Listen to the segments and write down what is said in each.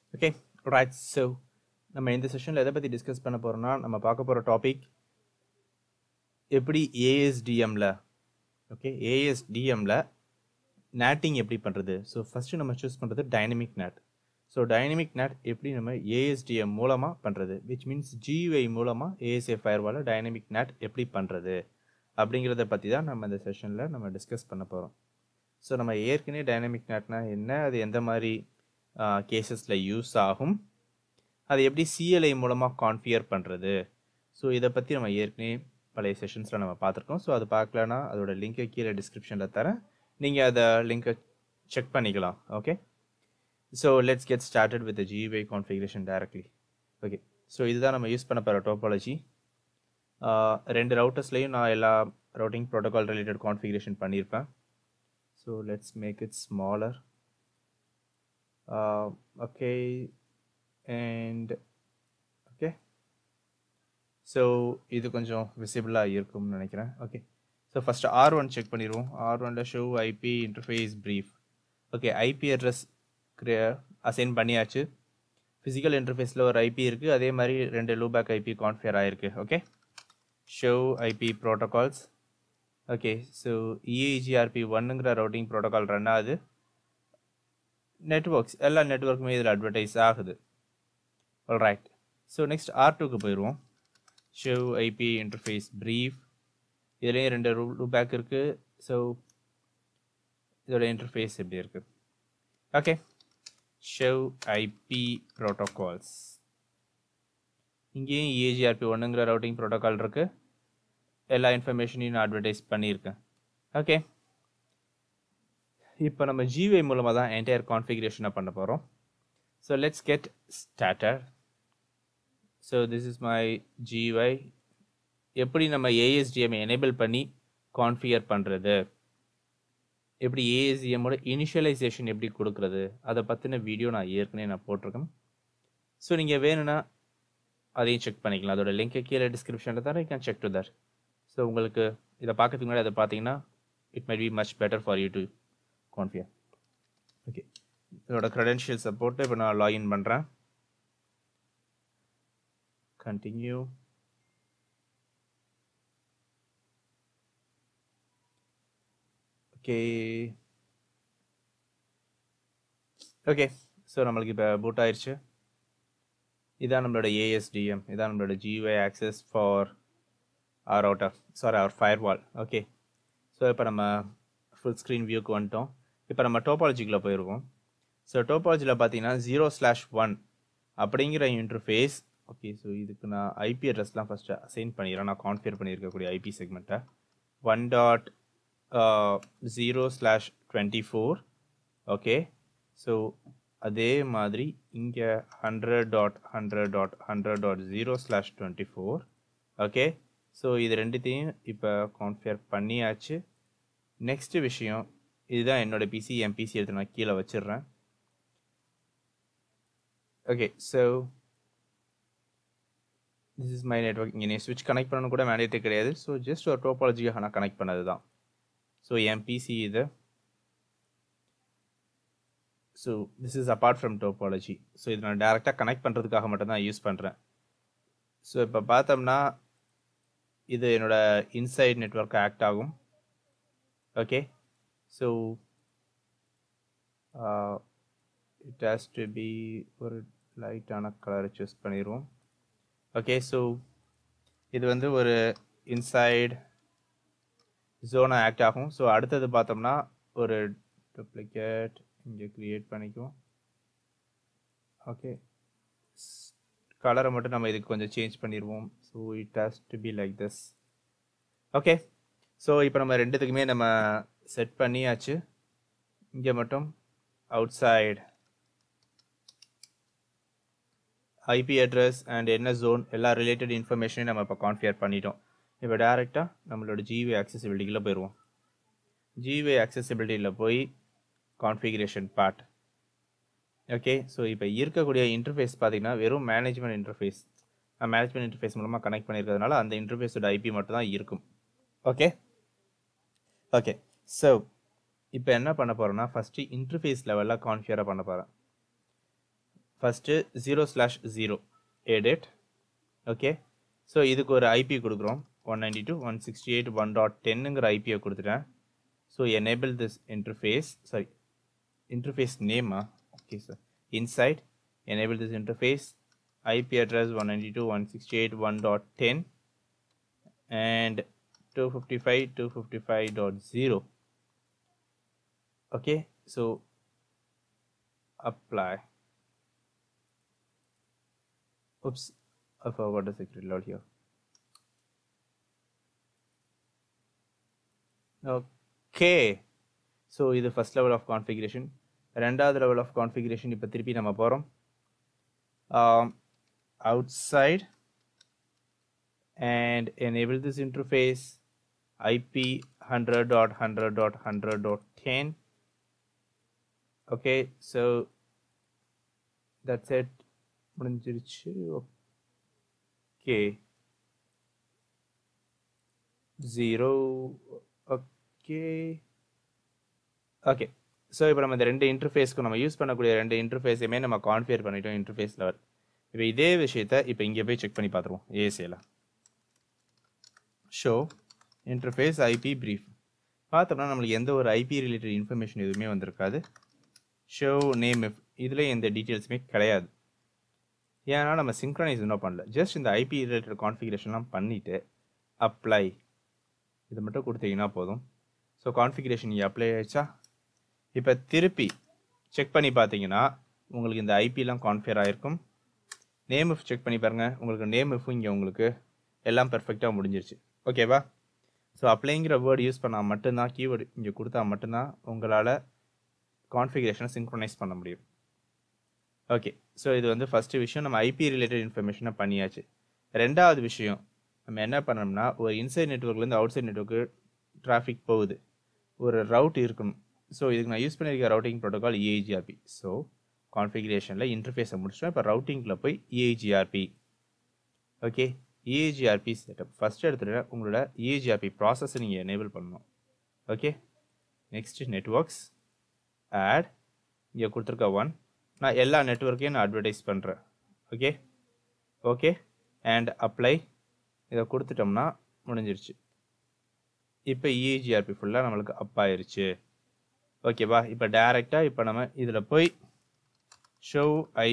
okay right so நம்ம இந்த செஷனில் எதை பற்றி டிஸ்கஸ் பண்ண போகிறோம்னா நம்ம பார்க்க போகிற டாபிக் எப்படி ஏஎஸ்டிஎம்மில் ஓகே ஏஎஸ்டிஎம்மில் நேட்டிங் எப்படி பண்ணுறது ஸோ ஃபஸ்ட்டு நம்ம சூஸ் பண்ணுறது dynamic NAT so dynamic NAT எப்படி நம்ம ஏஎஸ்டிஎம் மூலமாக பண்ணுறது விச் மீன்ஸ் ஜிவை மூலமாக ஏஎஸ்ஏ ஃபயர்வால டைனமிக் நேட் எப்படி பண்ணுறது அப்படிங்கிறத பற்றி தான் நம்ம இந்த செஷனில் நம்ம டிஸ்கஸ் பண்ண போகிறோம் ஸோ நம்ம ஏற்கனவே டைனமிக் நேட்னா என்ன அது எந்த மாதிரி கேசஸில் யூஸ் ஆகும் அது எப்படி சிஎல்ஐ மூலமாக கான்ஃபியர் பண்ணுறது ஸோ இதை பற்றி நம்ம ஏற்கனவே பழைய செஷன்ஸில் நம்ம பார்த்துருக்கோம் ஸோ அது பார்க்கலன்னா அதோட லிங்கை கீழே டிஸ்கிரிப்ஷனில் தரேன் நீங்கள் அதை லிங்கை செக் பண்ணிக்கலாம் okay so let's get started with GUI configuration directly okay so இதுதான் நம்ம யூஸ் பண்ண போகிற டோபாலஜி ரெண்டு ரவுட்டர்ஸ்லையும் நான் எல்லா ரவுட்டிங் ப்ரோட்டோகால் ரிலேட்டட் கான்ஃபிகரேஷன் பண்ணியிருப்பேன் so let's make it smaller okay and okay so இது கொஞ்சம் விசிபிளாக இருக்கும்னு நினைக்கிறேன் okay so first R one check பண்ணிடுவோம் ஆர் ஒனில் show IP interface brief okay IP address create assign பண்ணியாச்சு ஃபிசிக்கல் இன்டர்ஃபேஸில் ஒரு ஐபி இருக்குது அதே மாதிரி ரெண்டு லூபேக் ஐபி கான்ஃபியர் ஆகிருக்கு okay show IP protocols okay so EIGRP ஒன்னுங்கிற ரவுட்டிங் ப்ரோட்டோகால் ரன் ஆகுது நெட்ஒர்க்ஸ் எல்லா நெட்ஒர்க்குமே இதில் அட்வர்டைஸ் ஆகுது ரைட் ஸோ நெக்ஸ்ட் ஆர் டூக்கு போயிடுவோம் ஷோ ஐபி இன்டர்ஃபேஸ் ப்ரீஃப் இதுலேயும் ரெண்டு ரூ பேக் இருக்குது ஸோ இதோட இன்டர்ஃபேஸ் எப்படி இருக்குது ஓகே ஷோ ஐபி ப்ரோட்டோகால்ஸ் இங்கேயும் இஏஜிஆர்பி ஒன்றுங்கிற ரவுட்டிங் ப்ரோட்டோகால் இருக்குது எல்லா இன்ஃபர்மேஷனையும் நான் அட்வர்டைஸ் பண்ணியிருக்கேன் ஓகே இப்போ நம்ம ஜிவை மூலமாக தான் என்டையர் கான்ஃபிகரேஷனை பண்ண போகிறோம் so let's get starter so this is my GUI எப்படி நம்ம ஏஎஸ்டிஎம் எனேபிள் பண்ணி கான்ஃபிகர் பண்ணுறது எப்படி ஏஎஸ்டிஎம்மோட இனிஷியலைசேஷன் எப்படி கொடுக்குறது அதை பற்றின வீடியோ நான் ஏற்கனவே நான் போட்டிருக்கேன் ஸோ நீங்கள் வேணும்னா அதையும் செக் பண்ணிக்கலாம் அதோட லிங்கை கீழே டிஸ்கிரிப்ஷனில் தரேன் you can check to there so உங்களுக்கு இதை பார்க்கறதுக்கு முன்னாடி அதை பார்த்தீங்கன்னா it might be much better for you to configure okay இதோட க்ரெடென்ஷியல்ஸை போட்டு இப்போ நான் லாகின் பண்ணுறேன் கண்டினியூ ஓகே ஓகே ஸோ நம்மளுக்கு இப்போ பூட் ஆயிடுச்சு இதான் நம்மளோட ஏஎஸ்டிஎம் இதான் நம்மளோட GUI access for router sorry our firewall okay so இப்போ நம்ம ஃபுல் ஸ்க்ரீன் வியூக்கு வந்துட்டோம் இப்போ நம்ம டோபாலஜிக்குள்ளே போயிடுவோம் ஸோ டோபாலஜியில் பார்த்தீங்கன்னா ஜீரோ ஸ்லாஷ் ஒன் அப்படிங்கிற இன்டர்ஃபேஸ் ஓகே ஸோ இதுக்கு நான் ஐபி அட்ரஸ்லாம் ஃபஸ்ட்டு அசைன் பண்ணிடுறேன் நான் கான்ஃபியர் பண்ணியிருக்கக்கூடிய ஐபி செக்மெண்ட்டை one dot zero slash twenty four okay so அதே மாதிரி இங்கே hundred dot hundred dot hundred dot zero slash twenty four okay so இது ரெண்டுத்தையும் இப்போ கான்ஃபியர் பண்ணியாச்சு நெக்ஸ்ட்டு விஷயம் இதுதான் என்னோடய பிசி என் பிசி எடுத்து நான் கீழே வச்சிடுறேன் okay so this is my network இங்கே நீ ஸ்விட்ச் கனெக்ட் பண்ணணும் கூட மேண்டேட்டே கிடையாது ஸோ ஜஸ்ட் ஒரு டோபாலஜியாக நான் கனெக்ட் பண்ணது தான் ஸோ என் பிசி இது so this is apart from topology so இது நான் டேரெக்டாக கனெக்ட் பண்ணுறதுக்காக மட்டும்தான் யூஸ் பண்ணுறேன் ஸோ இப்போ பார்த்தோம்னா இது என்னோட இன்சைட் நெட்ஒர்க் ஆக்ட் ஆகும் okay so it has to be ஒரு லைட்டான கலரை சூஸ் பண்ணிடுவோம் ஓகே ஸோ இது வந்து ஒரு இன்சைட் ஜோனாக ஆக்ட் ஆகும் ஸோ அடுத்தது பார்த்தோம்னா ஒரு டூப்ளிகேட் இங்கே க்ரியேட் பண்ணிக்குவோம் ஓகே கலரை மட்டும் நம்ம இதுக்கு கொஞ்சம் சேஞ்ச் பண்ணிடுவோம் so it has to be like this okay so இப்போ நம்ம ரெண்டுத்துக்குமே நம்ம செட் பண்ணியாச்சு இங்கே மட்டும் outside IP address and என்ன ஜோன் எல்லா ரிலேட்டட் இன்ஃபர்மேஷனையும் நம்ம இப்போ கான்ஃபியர் பண்ணிட்டோம் இப்போ டேரெக்டாக நம்மளோட ஜிவி ஆக்சசிபிலிட்டிக்குள்ளே போயிடுவோம் ஜிவி ஆக்சசிபிலிட்டியில் போய் கான்ஃபிகரேஷன் பார்ட் ஓகே ஸோ இப்போ இருக்கக்கூடிய இன்டர்ஃபேஸ் பார்த்தீங்கன்னா வெறும் மேனேஜ்மெண்ட் இன்டர்ஃபேஸ் மேனேஜ்மெண்ட் இன்டர்ஃபேஸ் மூலமாக கனெக்ட் பண்ணியிருக்கிறதுனால அந்த இன்டர்ஃபேஸோட ஐபி மட்டும் தான் இருக்கும் ஓகே ஓகே ஸோ இப்போ என்ன பண்ண போகிறேன்னா ஃபஸ்ட்டு இன்டர்ஃபேஸ் லெவலில் கான்ஃபியராக பண்ண போகிறேன் first zero slash zero edit okay so இதுக்கு ஒரு ஐபி கொடுக்குறோம் one ninety two one sixty eight one dot டென்னுங்கிற ஐபியை கொடுத்துட்டேன் so enable this interface sorry interface நேமா okay sir inside enable this interface IP address 192.168.1.10 and 255.255.0 okay so apply oops I forgot the secret load here okay so இது first level of configuration ரெண்டாவது level of configuration இப்போ திருப்பி நம்ம போகிறோம் um, outside and enable this interface IP 100.100.100.10 okay so that's it முடிஞ்சிருச்சு okay zero okay okay so இப்போ நம்ம இந்த ரெண்டு இன்டர்ஃபேஸ்க்கு நம்ம யூஸ் பண்ணக்கூடிய ரெண்டு இன்டர்ஃபேஸையுமே நம்ம கான்ஃபியர் பண்ணிட்டோம் இன்டர்ஃபேஸ் லெவல் இப்போ இதே விஷயத்த இப்போ இங்கே போய் செக் பண்ணி பார்த்துருவோம் ஏசியில் ஷோ இன்டர்ஃபேஸ் ஐபி ப்ரீஃப் பார்த்தோம்னா நம்மளுக்கு எந்த ஒரு ஐபி ரிலேட்டட் இன்ஃபர்மேஷன் எதுவுமே வந்திருக்காது ஷோ நேம் இஃப் இதில் எந்த டீட்டெயில்ஸுமே கிடையாது ஏன்னா நம்ம சிங்க்ரனைஸ் இன்னும் பண்ணல ஜஸ்ட் இந்த ஐபி ரிலேட்டட் கான்ஃபிகரேஷன்லாம் பண்ணிவிட்டு அப்ளை இது மட்டும் கொடுத்தீங்கன்னா போதும் ஸோ கான்ஃபிகரேஷன் இங்கே அப்ளை ஆயிடுச்சா இப்போ திருப்பி செக் பண்ணி பார்த்தீங்கன்னா உங்களுக்கு இந்த ஐபிலாம் கான்ஃபியர் ஆகிருக்கும் நேம் இஃப் செக் பண்ணி பாருங்கள் உங்களுக்கு நேம் இஃப் இங்கே உங்களுக்கு எல்லாம் பெர்ஃபெக்டாக முடிஞ்சிருச்சு ஓகேவா ஸோ அப்ளைங்கிற வேர்டு யூஸ் பண்ணால் மட்டும்தான் கீவேர்டு இங்கே கொடுத்தா மட்டும்தான் உங்களால் கான்ஃபிகரேஷனை சிங்க்ரனைஸ் பண்ண முடியும் ஓகே ஸோ இது வந்து ஃபஸ்ட்டு விஷயம் நம்ம ஐபி ரிலேட்டட் இன்ஃபர்மேஷனை பண்ணியாச்சு ரெண்டாவது விஷயம் நம்ம என்ன பண்ணோம்னா ஒரு இன்சைட் நெட்ஒர்க்லேருந்து அவுட் சைட் நெட்ஒர்க்கு டிராஃபிக் போகுது ஒரு ரவுட் இருக்கணும் ஸோ இதுக்கு நான் யூஸ் பண்ணியிருக்க ரவுட்டிங் ப்ரோட்டோகால் இஐஜிஆர்பி ஸோ கான்ஃபிகரேஷனில் இன்டர்ஃபேஸை முடிச்சிட்டோம் இப்போ ரவுட்டிங்கில் போய் EIGRP okay EIGRP setup first எடுத்துகிட்டு உங்களோட இஏஜிஆர்பி ப்ராசஸை நீங்கள் எனேபிள் பண்ணணும் ஓகே நெக்ஸ்ட் நெட்ஒர்க்ஸ் ஆட் இங்கே கொடுத்துருக்க ஒன் நான் எல்லா நெட்ஒர்க்கையும் நான் அட்வர்டைஸ் பண்ணுறேன் ஓகே ஓகே அண்ட் அப்ளை இதை கொடுத்துட்டோம்னா முடிஞ்சிருச்சு இப்போ இஏஜிஆர்பி ஃபுல்லாக நம்மளுக்கு அப் ஆயிருச்சு ஓகேவா இப்போ டேரெக்டாக இப்போ நம்ம இதில் போய் show I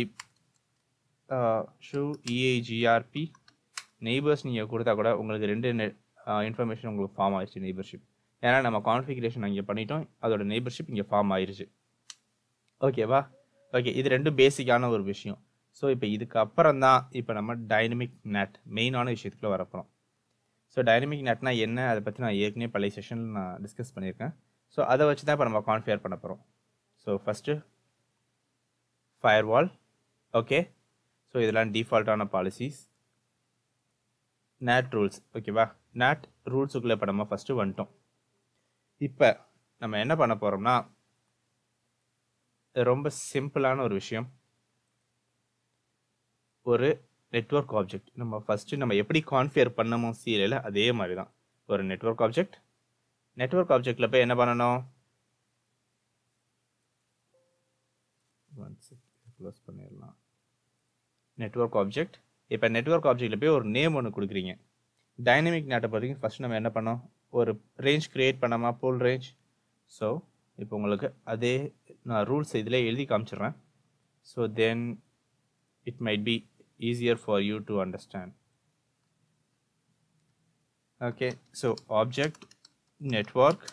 show EIGRP neighbours நீங்கள் கொடுத்தா கூட உங்களுக்கு ரெண்டு இன்ஃபர்மேஷன் உங்களுக்கு ஃபார்ம் ஆயிடுச்சு நெய்பர்ஷிப் ஏன்னா நம்ம கான்ஃபிகரேஷன் இங்கே பண்ணிட்டோம் அதோட நெய்பர்ஷிப் இங்கே ஃபார்ம் ஆயிருச்சு ஓகேவா ஓகே இது ரெண்டும் பேசிக்கான ஒரு விஷயம் ஸோ இப்போ இதுக்கு அப்புறம் தான் இப்போ நம்ம டைனமிக் நெட் மெயினான விஷயத்துக்குள்ள வரப்போகிறோம் ஸோ டைனமிக் நெட்னா என்ன அதை பற்றி நான் ஏற்கனவே பழைய செஷனில் நான் டிஸ்கஸ் பண்ணியிருக்கேன் ஸோ அதை வச்சு தான் இப்போ நம்ம கான்ஃபியர் பண்ண போகிறோம் so first firewall okay so இதெல்லாம் டிஃபால்ட்டான பாலிசிஸ் நேட் ரூல்ஸ் ஓகேவா நேட் ரூல்ஸுக்குள்ளே இப்போ நம்ம ஃபஸ்ட்டு வந்துட்டோம் இப்போ நம்ம என்ன பண்ண போகிறோம்னா ரொம்ப சிம்பிளான ஒரு விஷயம் ஒரு நெட்ஒர்க் ஆப்ஜெக்ட் நம்ம ஃபஸ்ட்டு நம்ம எப்படி கான்ஃபியர் பண்ணமோ சீரியல அதே மாதிரி தான் ஒரு நெட்ஒர்க் ஆப்ஜெக்ட் நெட்ஒர்க் ஆப்ஜெக்டில் போய் என்ன பண்ணணும் க்ளோஸ் பண்ணிடலாம் நெட்ஒர்க் ஆப்ஜெக்ட் இப்போ நெட்ஒர்க் ஆப்ஜெக்டில் போய் ஒரு நேம் ஒன்று கொடுக்குறீங்க டைனமிக் நேட்டை பொறுத்தவரைக்கும் ஃபஸ்ட் நம்ம என்ன பண்ணோம் ஒரு ரேஞ்ச் க்ரியேட் பண்ணாமா போல் ரேஞ்ச் ஸோ இப்போ உங்களுக்கு அதே நான் ரூல்ஸ் இதில் எழுதி காமிச்சிடுறேன் so then it might be easier for you to understand okay so object network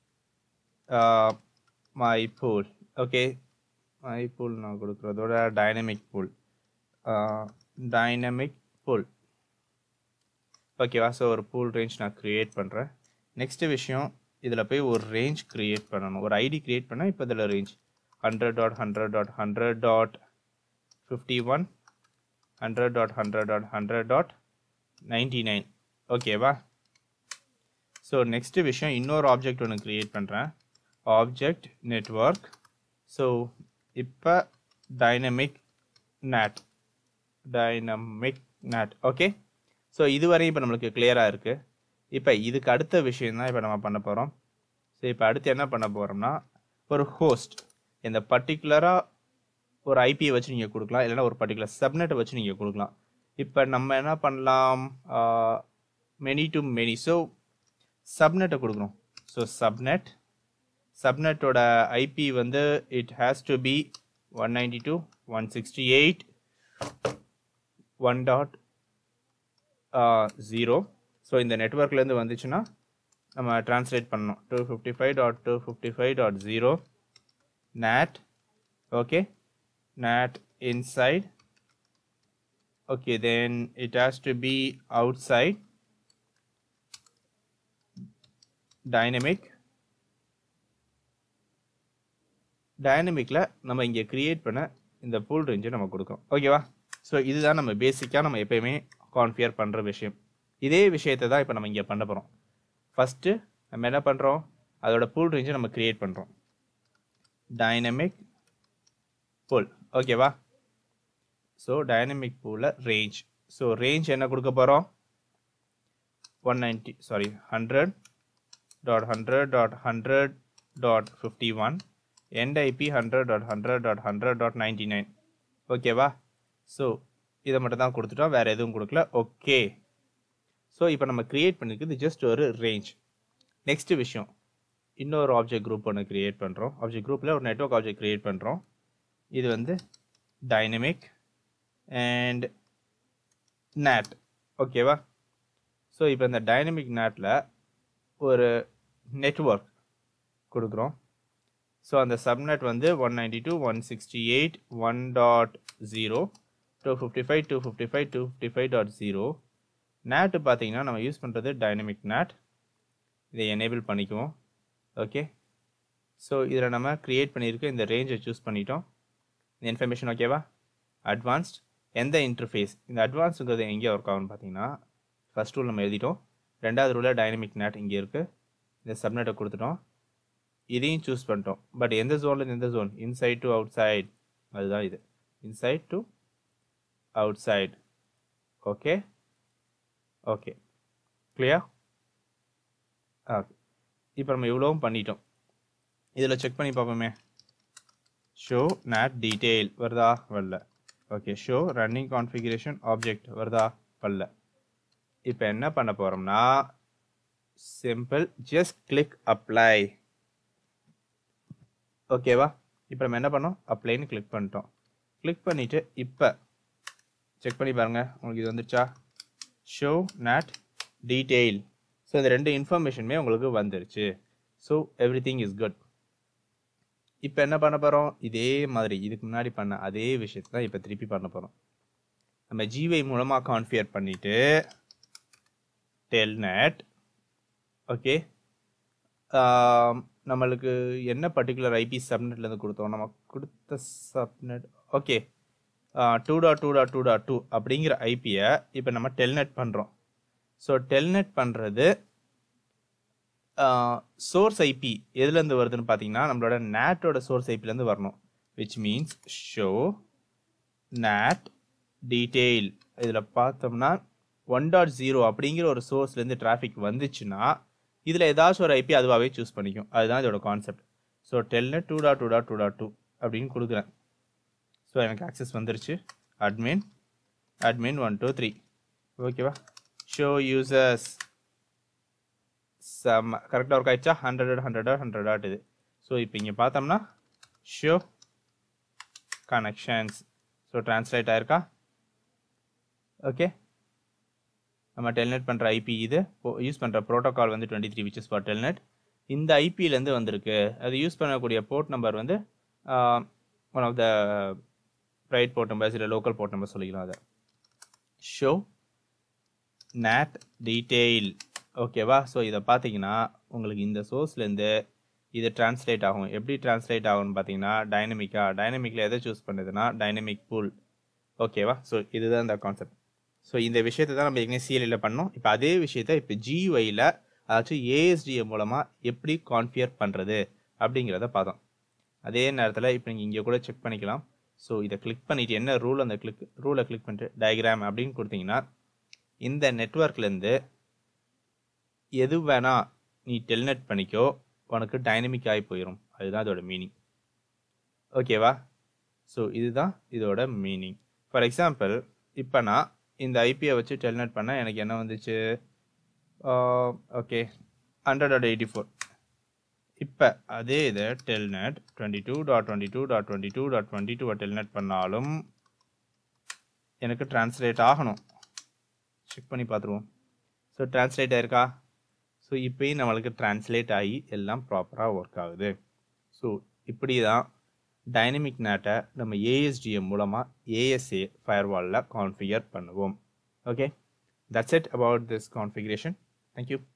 my pool okay my pool நான் கொடுக்குறதோட டைனமிக் பூல் டைனமிக் பூல் ஓகேவா ஸோ ஒரு பூல் ரேஞ்ச் நான் க்ரியேட் பண்ணுறேன் நெக்ஸ்ட்டு விஷயம் இதில் போய் ஒரு ரேஞ்ச் க்ரியேட் பண்ணணும் ஒரு ஐடி க்ரியேட் பண்ணால் இப்போ இதில் range hundred dot hundred dot hundred dot fifty one hundred dot hundred dot hundred dot ninety nine ஓகேவா ஸோ நெக்ஸ்ட்டு விஷயம் இன்னொரு ஆப்ஜெக்ட் ஒன்று க்ரியேட் பண்ணுறேன் ஆப்ஜெக்ட் நெட்ஒர்க் ஸோ இப்போ dynamic NAT dynamic NAT okay so இதுவரையும் இப்போ நம்மளுக்கு கிளியராக இருக்குது இப்போ இதுக்கு அடுத்த விஷயம் தான் இப்போ நம்ம பண்ண போகிறோம் ஸோ இப்போ அடுத்து என்ன பண்ண போகிறோம்னா ஒரு ஹோஸ்ட் இந்த பர்டிகுலராக ஒரு ஐபியை வச்சு நீங்கள் கொடுக்கலாம் இல்லைன்னா ஒரு பர்டிகுலர் சப்நெட்டை வச்சு நீங்கள் கொடுக்கலாம் இப்போ நம்ம என்ன பண்ணலாம் மெனி டு மெனி ஸோ சப்நெட்டை கொடுக்குறோம் ஸோ சப்நெட் சப்நெட்டோட ஐபி வந்து it has to be one ninety two one sixty eight one dot zero so இந்த நெட்ஒர்க்லேருந்து வந்துச்சுன்னா நம்ம ட்ரான்ஸ்லேட் பண்ணணும் two fifty five dot two fifty five dot zero NAT okay NAT inside okay then it has to be outside dynamic டைனமிக்கில் நம்ம இங்கே create பண்ண இந்த புல் ரேஞ்சை நம்ம கொடுக்குறோம் ஓகேவா ஸோ இதுதான் நம்ம பேசிக்காக நம்ம எப்பயுமே கான்ஃபியர் பண்ணுற விஷயம் இதே விஷயத்தை தான் இப்போ நம்ம இங்கே பண்ண போகிறோம் ஃபஸ்ட்டு நம்ம என்ன பண்ணுறோம் அதோட புல் ரேஞ்சை நம்ம க்ரியேட் பண்ணுறோம் டைனமிக் புல் ஓகேவா ஸோ டைனமிக் பூவில் ரேஞ்ச் ஸோ ரேஞ்ச் என்ன கொடுக்க போகிறோம் one ninety sorry hundred dot hundred dot hundred dot fifty one end IP hundred dot hundred dot hundred dot ninety nine ஓகேவா ஸோ இதை மட்டும் தான் கொடுத்துட்டோம் வேறு எதுவும் கொடுக்கல ஓகே ஸோ இப்போ நம்ம க்ரியேட் பண்ணிருக்குது ஜஸ்ட் ஒரு ரேஞ்ச் நெக்ஸ்ட் விஷயம் இன்னொரு ஆப்ஜெக்ட் குரூப் ஒன்று க்ரியேட் பண்ணுறோம் ஆப்ஜெக்ட் குரூப்பில் ஒரு நெட்ஒர்க் ஆப்ஜெக்ட் க்ரியேட் பண்ணுறோம் இது வந்து டைனமிக் அண்ட் நேட் ஓகேவா ஸோ இப்போ இந்த டைனமிக் நேட்டில் ஒரு நெட்ஒர்க் கொடுக்குறோம் ஸோ அந்த சப்நெட் வந்து one ninety two one sixty eight one dot zero two fifty five two fifty five two fifty five dot zero NAT பார்த்தீங்கன்னா நம்ம யூஸ் பண்ணுறது டைனமிக் நேட் இதை எனேபிள் பண்ணிக்குவோம் ஓகே ஸோ இதில் நம்ம க்ரியேட் பண்ணியிருக்க இந்த ரேஞ்சை சூஸ் பண்ணிட்டோம் இந்த இன்ஃபர்மேஷன் ஓகேவா அட்வான்ஸ்ட் எந்த இன்டர்ஃபேஸ் இந்த அட்வான்ஸுங்கிறது எங்கே ஒர்க் ஆகும்னு பார்த்தீங்கன்னா ஃபஸ்ட் ரூல் நம்ம எழுதிட்டோம் ரெண்டாவது ரூலில் டைனமிக் நேட் இங்கே இருக்குது இந்த சப்நெட்டை கொடுத்துட்டோம் இதையும் சூஸ் பண்ணிட்டோம் பட் எந்த ஜோன்லேருந்து எந்த zone inside to outside அதுதான் இது inside to outside okay okay clear okay இப்போ நம்ம இவ்வளவும் பண்ணிட்டோம் இதில் செக் பண்ணி பார்ப்போமே ஷோ நேட் டீட்டெயில் வருதா வரல okay show running configuration object வருதா வரல இப்போ என்ன பண்ண போகிறோம்னா சிம்பிள் ஜஸ்ட் கிளிக் அப்ளை ஓகேவா இப்போ நம்ம என்ன பண்ணோம் அப்ளைன்னு கிளிக் பண்ணிட்டோம் கிளிக் பண்ணிவிட்டு இப்போ செக் பண்ணி பாருங்கள் உங்களுக்கு இது வந்துச்சா ஷோ நேட் டீட்டெயில் ஸோ இந்த ரெண்டு இன்ஃபர்மேஷனுமே உங்களுக்கு வந்துருச்சு so everything is good இப்போ என்ன பண்ண போகிறோம் இதே மாதிரி இதுக்கு முன்னாடி பண்ண அதே விஷயத்தை தான் இப்போ திருப்பி பண்ண போகிறோம் நம்ம ஜிவை மூலமாக கான்ஃபியர் பண்ணிவிட்டு டெல்நெட் ஓகே நம்மளுக்கு என்ன பர்டிகுலர் ஐபி சப்நெட்லேருந்து கொடுத்தோம் நம்ம கொடுத்த subnet okay two dot two dot two dot two அப்படிங்கிற ஐபியை இப்போ நம்ம டெல்நெட் பண்ணுறோம் ஸோ டெல்நெட் பண்ணுறது சோர்ஸ் ஐபி எதுலேருந்து வருதுன்னு பார்த்தீங்கன்னா நம்மளோட நேட்டோட சோர்ஸ் ஐபிலேருந்து வரணும் which means show NAT detail இதில் பார்த்தோம்னா ஒன் டாட் ஜீரோ அப்படிங்கிற ஒரு சோர்ஸ்லேருந்து டிராஃபிக் வந்துச்சுன்னா இதில் ஏதாச்சும் ஒரு ஐபி அதுவாகவே சூஸ் பண்ணிக்கும் அதுதான் இதோட concept so telnet two dot two dot two dot two அப்படின்னு கொடுக்குறேன் ஸோ எனக்கு ஆக்சஸ் வந்துருச்சு admin admin one two three ஓகேவா ஷோ யூசர்ஸ் செம்ம கரெக்டாக ஒர்க் ஆயிடுச்சா ஹண்ட்ரட் ஹண்ட்ரட் ஹண்ட்ரட் ஆட் இது ஸோ இப்போ இங்கே பார்த்தோம்னா ஷோ கனெக்ஷன்ஸ் ஸோ ட்ரான்ஸ்லேட் ஆயிருக்கா ஓகே நம்ம டெல்நெட் பண்ணுற ஐபி இது யூஸ் பண்ணுற ப்ரோட்டோகால் வந்து twenty three which is for telnet இந்த ஐபியிலேருந்து வந்திருக்கு அது யூஸ் பண்ணக்கூடிய போர்ட் நம்பர் வந்து one of the private port numbers இல்லை லோக்கல் போர்ட் நம்பர் சொல்லிக்கலாம் அதை ஷோ நேட் டீட்டெயில் ஓகேவா ஸோ இதை பார்த்தீங்கன்னா உங்களுக்கு இந்த சோர்ஸ்லேருந்து இது டிரான்ஸ்லேட் ஆகும் எப்படி டிரான்ஸ்லேட் ஆகும்னு பார்த்தீங்கன்னா டைனமிக்காக டைனமிக்கில் எதை சூஸ் பண்ணுதுன்னா டைனமிக் பூல் ஓகேவா ஸோ இதுதான் இந்த கான்செப்ட் ஸோ இந்த விஷயத்தை தான் நம்ம ஏற்கனவே சிஎல்இல் பண்ணோம் இப்போ அதே விஷயத்த இப்போ ஜிஒயில் அதாச்சும் ஏஎஸ்டிஎம் மூலமாக எப்படி கான்ஃபியர் பண்ணுறது அப்படிங்கிறத பார்த்தோம் அதே நேரத்தில் இப்போ நீங்கள் இங்கே கூட செக் பண்ணிக்கலாம் ஸோ இதை கிளிக் பண்ணிவிட்டு என்ன ரூல் அந்த கிளிக் ரூலை கிளிக் பண்ணிட்டு டயக்ராம் அப்படின்னு கொடுத்தீங்கன்னா இந்த நெட்ஒர்க்லேருந்து எது வேணா நீ டெல்நெட் பண்ணிக்கோ உனக்கு டைனமிக் ஆகி போயிடும் அதுதான் அதோட மீனிங் ஓகேவா ஸோ இதுதான் இதோட மீனிங் ஃபார் எக்ஸாம்பிள் இப்போ நான் இந்த ஐபியை வச்சு டெல்நெட் பண்ணால் எனக்கு என்ன வந்துச்சு ஓகே ஹண்ட்ரட் எயிட்டி ஃபோர் இப்போ அதே இதை telnet twenty two dot twenty two dot twenty two dot twenty டூவை டெல்நெட் பண்ணாலும் எனக்கு டிரான்ஸ்லேட் ஆகணும் செக் பண்ணி பார்த்துருவோம் ஸோ டிரான்ஸ்லேட் ஆயிருக்கா ஸோ இப்போயும் நம்மளுக்கு டிரான்ஸ்லேட் ஆகி எல்லாம் ப்ராப்பராக ஒர்க் ஆகுது ஸோ இப்படி தான் டைனமிக் நேட்டை நம்ம ஏஎஸ்டிஎம் மூலமாக ஏஎஸ்ஏ ஃபயர்வாலில் கான்ஃபிகர் பண்ணுவோம் okay that's it about this configuration thank you